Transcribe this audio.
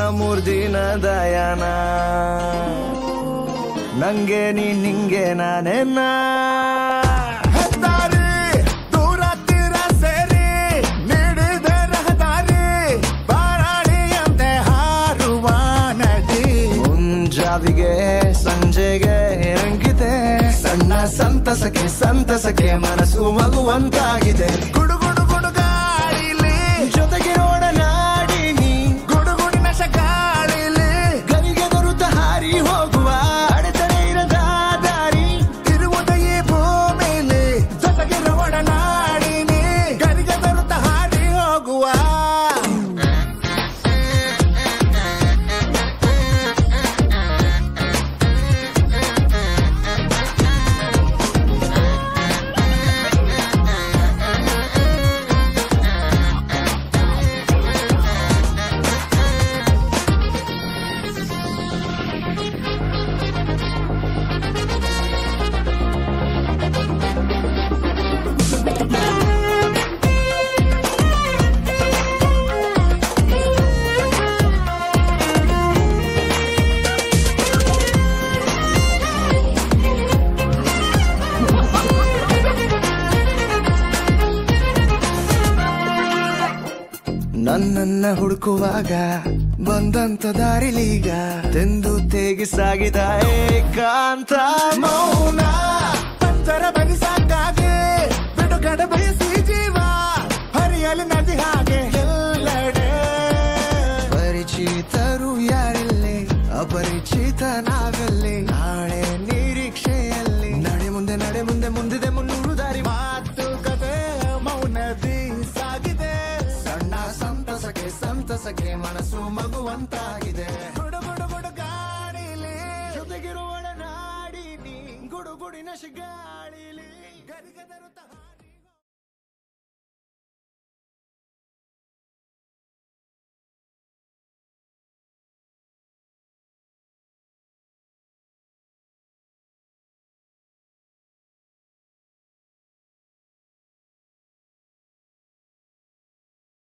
ಮೂರ್ದಿನ ದಯನ ನಂಗೆ ನೀ ನಿಂಗೆ ನಾನೇನ ಹೆದ್ದಾರಿ ದೂರ ತೀರ ಸೇರಿ ನೀಡಿದ ರಹದಾರಿ ಬಾರಾಳಿಯಂತೆ ಹಾರುವ ನದಿ ಮುಂಜಾವಿಗೆ ಸಂಜೆಗೆ ರಂಗಿದೆ ಸಣ್ಣ ಸಂತಸಕ್ಕೆ ಸಂತಸಕ್ಕೆ ಮನಸ್ಸು ಮಗುವಂತಾಗಿದೆ ಗುಡುಗುಡು ಗುಡುಗಾಡಿಲಿ ಜೊತೆಗಿರೋಣ ನಾಡಿನಿ ಗುಡುಗುಡಿನ ಶಗಾಳಿಲಿ ಗರಿಗೆ ದೊರೆತ ಹಾರಿ ಹೋಗುವ ಅಡೆತಡೆ ಇರದ ದಾರಿ ಇರುವುದ ಈ ಭೂಮಿಲಿ ಜೊತೆಗಿರುವ ನಾಡಿನಿ ಗರಿಗೆ ಬರುತ್ತ ಹಾಡಿ ಹೋಗುವ ನನ್ನನ್ನ ಹುಡುಕುವಾಗ ಬಂದಂತ ದಾರಿಲೀಗ ತೆಂದು ತೇಗಿ ಸಾಗಿದ ಏಕಾಂತ ಮೌನ ಪಂಚರ ಬನಿಸಾಕಾಗೆ ಬಿಡುಗಡೆ ಬಯಸಿ ಜೀವ ಹರಿಯಲಿ ನದಿ ಹಾಗೆ ಎಲ್ಲೆಡೆ ಪರಿಚಿತರು ಯಾರಿಲ್ಲಿ ಅಪರಿಚಿತ ನಾವೆಲ್ಲಿ ನಾಳೆ ನಿರೀಕ್ಷೆಯಲ್ಲಿ ನಡೆ ಮುಂದೆ ನಡೆ ಮುಂದೆ ಮುಂದಿದೆ ಮುನ್ನೂರು ದಾರಿ ಮಾತುಕತೆ ಮೌನದಿ ಸಾಗಿದೆ ಸಣ್ಣ ಸಂತಸಕ್ಕೆ ಸಂತಸಕ್ಕೆ ಮನಸ್ಸು ಮಗುವಂತಾಗಿದೆ ಗುಡುಗುಡು ಗುಡುಗಾಡಿಲಿ ಜೊತೆಗಿರುವ ನಾಡಿನಿ ಗುಡುಗುಡಿನ ಶಿಗಾಳಿಲಿ ಗರಿಗೆದರುತ್ತ ಹಾಡಿ